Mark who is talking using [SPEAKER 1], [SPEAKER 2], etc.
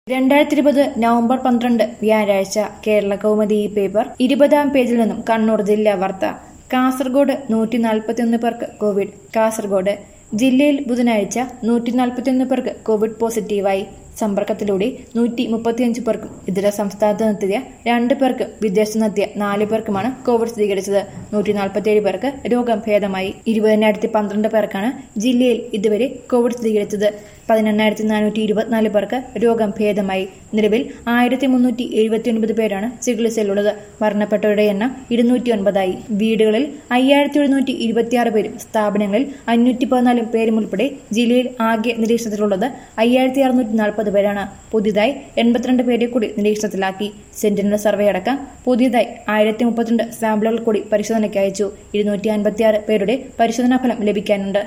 [SPEAKER 1] രണ്ടായിരത്തി ഇരുപത് നവംബർ പന്ത്രണ്ട് വ്യാഴാഴ്ച കേരള കൗമുദി ഈ പേപ്പർ ഇരുപതാം പേജിൽ നിന്നും കണ്ണൂർ ജില്ലാ വാർത്ത കാസർഗോഡ് നൂറ്റി നാൽപ്പത്തിയൊന്ന് പേർക്ക് കോവിഡ് കാസർഗോഡ് ജില്ലയിൽ ബുധനാഴ്ച നൂറ്റി നാൽപ്പത്തിയൊന്ന് പേർക്ക് കോവിഡ് പോസിറ്റീവായി സമ്പർക്കത്തിലൂടെ നൂറ്റി മുപ്പത്തിയഞ്ച് പേർക്കും ഇതര സംസ്ഥാനത്ത് നിന്നെത്തിയ രണ്ട് പേർക്കും വിദേശത്ത് നിന്നെത്തിയ നാല് പേർക്കുമാണ് കോവിഡ് സ്ഥിരീകരിച്ചത് നൂറ്റി നാൽപ്പത്തിയേഴ് പേർക്ക് രോഗം ഭേദമായി ഇരുപതിനായിരത്തി പന്ത്രണ്ട് പേർക്കാണ് ജില്ലയിൽ ഇതുവരെ കോവിഡ് സ്ഥിരീകരിച്ചത് പതിനെണ്ണായിരത്തി നാനൂറ്റി ഇരുപത്തിനാല് പേർക്ക് രോഗം ഭേദമായി നിലവിൽ ആയിരത്തി മുന്നൂറ്റി എഴുപത്തി ഒൻപത് പേരാണ് ചികിത്സയിലുള്ളത് മരണപ്പെട്ടവരുടെ എണ്ണം ഇരുന്നൂറ്റി ഒൻപതായി വീടുകളിൽ അയ്യായിരത്തി എഴുന്നൂറ്റി ഇരുപത്തിയാറ് പേരും സ്ഥാപനങ്ങളിൽ അഞ്ഞൂറ്റി പതിനാലും പേരും ഉൾപ്പെടെ ജില്ലയിൽ ആകെ നിരീക്ഷണത്തിലുള്ളത് അയ്യായിരത്തി അറുന്നൂറ്റി നാൽപ്പത് പേരാണ് പുതിയതായി എൺപത്തിരണ്ട് പേരെ കൂടി നിരീക്ഷണത്തിലാക്കി സെന്റിനൽ സർവേ അടക്കം പുതിയതായി ആയിരത്തി മുപ്പത്തിരണ്ട് സാമ്പിളുകൾ കൂടി പരിശോധനയ്ക്ക് അയച്ചു ഇരുന്നൂറ്റി അൻപത്തിയാറ് പേരുടെ പരിശോധനാ ഫലം ലഭിക്കാനുണ്ട്